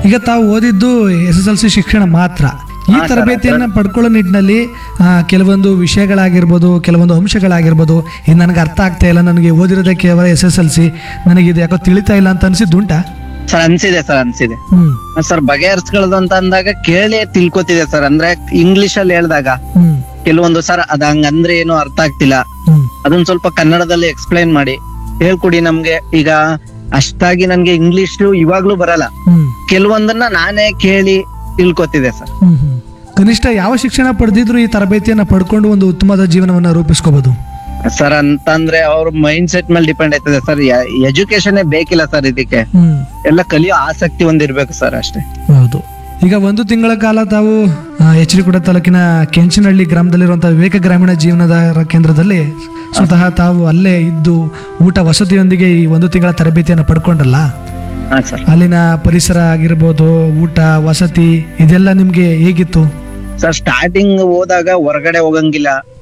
ಈಗ ತಾವು ಓದಿದ್ದು ಎಸ್ ಎಸ್ ಎಲ್ ಸಿ ಶಿಕ್ಷಣ ಮಾತ್ರ ಈ ಹಾ, ಸರ್, ತರಬೇತಿಯನ್ನು ಪಡ್ಕೊಳ್ಳೋ ನಿಟ್ಟಿನಲ್ಲಿ ಆ, ಕೆಲವೊಂದು ವಿಷಯಗಳಾಗಿರ್ಬೋದು ಕೆಲವೊಂದು ಅಂಶಗಳಾಗಿರ್ಬೋದು ಇದು ನನಗೆ ಅರ್ಥ ಆಗ್ತಾ ಇಲ್ಲ ನನಗೆ ಓದಿರೋದೇ ಕೇವಲ ಎಸ್ ಎಸ್ ಎಲ್ ಸಿ ನನಗೆ ಇದು ಯಾಕೋ ತಿಳಿತಾ ಇಲ್ಲ ಅಂತ ಅನಿಸಿದ್ದುಂಟಾ ಸರ್ ಅನ್ಸಿದೆ ಸರ್ ಅನ್ಸಿದೆ ಹ್ಮ್ ಸರ್ ಬಗೆಹರಿಸ್ಕೊಳ್ಳೋದು ಅಂತ ಅಂದಾಗ ಕೇಳಿ ತಿಳ್ಕೊತಿದೆ ಸರ್ ಅಂದ್ರೆ ಇಂಗ್ಲಿಷ್ ಅಲ್ಲಿ ಹೇಳ್ದಾಗ ಹ್ಮ್ ಕೆಲವೊಂದು ಸರ್ ಅದ ಹಂಗಂದ್ರೆ ಏನು ಅರ್ಥ ಆಗ್ತಿಲ್ಲ ಹ್ಮ್ ಅದನ್ನ ಸ್ವಲ್ಪ ಕನ್ನಡದಲ್ಲಿ ಎಕ್ಸ್ಪ್ಲೈನ್ ಮಾಡಿ ಹೇಳ್ಕೊಡಿ ನಮ್ಗೆ ಈಗ ಅಷ್ಟಾಗಿ ನನ್ಗೆ ಇಂಗ್ಲಿಷ್ ಇವಾಗ್ಲೂ ಬರಲ್ಲ ಹ್ಮ್ ಕೆಲವೊಂದನ್ನ ನಾನೇ ಕೇಳಿ ತಿಳ್ಕೊತಿದೆ ಸರ್ ಹ್ಮ್ ಹ್ಮ್. ಕನಿಷ್ಠ ಯಾವ ಶಿಕ್ಷಣ ಪಡೆದಿದ್ರು ಈ ತರಬೇತಿಯನ್ನು ಪಡ್ಕೊಂಡು ಒಂದು ಉತ್ತಮವಾದ ಜೀವನವನ್ನು ರೂಪಿಸ್ಕೋಬಹುದು ಸರ್ ಅಂತಂದ್ರೆ ಅವ್ರ ಮೈಂಡ್ ಸೆಟ್ ಮೇಲೆ ಡಿಪೆಂಡ್ ಆಯ್ತದೆ ಸರ್ ಎಜುಕೇಶನ್ ಬೇಕಿಲ್ಲ ಸರ್ ಇದಕ್ಕೆ ಹ್ಮ್ ಎಲ್ಲ ಕಲಿಯೋ ಆಸಕ್ತಿ ಒಂದಿರ್ಬೇಕು ಸರ್ ಅಷ್ಟೇ ಹೌದು ಈಗ ಒಂದು ತಿಂಗಳ ಕಾಲ ತಾವು ಎಚ್ ಡಿ ತಾಲೂಕಿನ ಕೆಂಚನಹಳ್ಳಿ ಗ್ರಾಮದಲ್ಲಿರುವಂತಹ ವಿವೇಕ ಗ್ರಾಮೀಣ ಜೀವನಾಧಾರ ಕೇಂದ್ರದಲ್ಲಿ ಸ್ವತಃ ತಾವು ಅಲ್ಲೇ ಇದ್ದು ಊಟ ವಸತಿಯೊಂದಿಗೆ ಈ ಒಂದು ತಿಂಗಳ ತರಬೇತಿಯನ್ನು ಪಡ್ಕೊಂಡಲ್ಲ ಹಾ ಸರ್ ಅಲ್ಲಿನ ಪರಿಸರ ಆಗಿರ್ಬೋದು ಊಟ ವಸತಿ ಇದೆಲ್ಲ ನಿಮ್ಗೆ ಹೇಗಿತ್ತು ಸರ್ ಸ್ಟಾರ್ಟಿಂಗ್ ಹೋದಾಗ ಹೊರಗಡೆ ಹೋಗಂಗಿಲ್ಲ